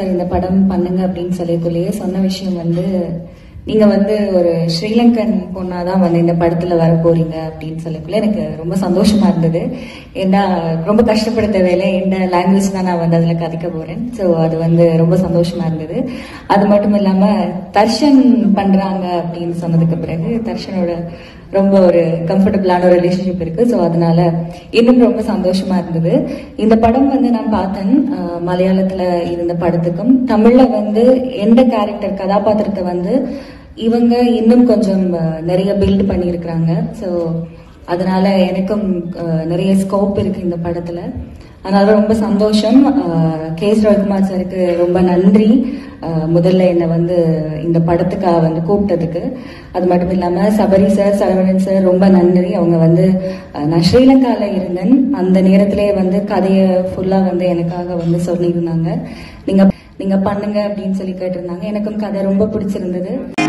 sir இந்த படம் பண்ணுங்க அப்படின்னு சொல்லக்குள்ளேயே சொன்ன விஷயம் வந்து நீங்க வந்து ஒரு ஸ்ரீலங்கன் பொண்ணாதான் வந்து இந்த படத்துல வர போறீங்க அப்படின்னு சொல்லக்குள்ள எனக்கு ரொம்ப சந்தோஷமா இருந்தது ஏன்னா ரொம்ப கஷ்டப்பட தேவையில்லை எந்த லாங்குவேஜ் தான் நான் வந்து அதுல கதைக்க போறேன் ஸோ அது வந்து ரொம்ப சந்தோஷமா இருந்தது அது மட்டும் இல்லாம தர்ஷன் பண்றாங்க அப்படின்னு சொன்னதுக்கு பிறகு தர்ஷனோட ரொம்ப ஒரு கம்ஃபர்டபுளான ஒரு ரிலேஷன்ஷிப் இருக்கு ஸோ அதனால இன்னும் ரொம்ப சந்தோஷமா இருந்தது இந்த படம் வந்து நான் பார்த்தேன் அஹ், மலையாளத்துல இருந்த படத்துக்கும் தமிழ்ல வந்து எந்த கேரக்டர் கதாபாத்திரத்தை வந்து இவங்க இன்னும் கொஞ்சம் அஹ், நிறைய பில்ட் பண்ணியிருக்கிறாங்க ஸோ அதனால எனக்கும் அஹ், நிறைய ஸ்கோப் இருக்கு இந்த படத்துல அதனால ரொம்ப சந்தோஷம் அஹ், கே எஸ் ரவிக்குமார் சாருக்கு ரொம்ப நன்றி அஹ், முதல்ல என்னை வந்து இந்த படத்துக்காக வந்து கூப்பிட்டதுக்கு அது மட்டும் இல்லாம சபரி சார் சரவணன் சார் ரொம்ப நன்றி அவங்க வந்து அஹ், நான் ஸ்ரீலங்கால இருந்தேன் அந்த நேரத்திலே வந்து கதையை ஃபுல்லா வந்து எனக்காக வந்து சொல்லியிருந்தாங்க நீங்க நீங்க பண்ணுங்க அப்படின்னு சொல்லி கேட்டிருந்தாங்க எனக்கும் கதை ரொம்ப பிடிச்சிருந்தது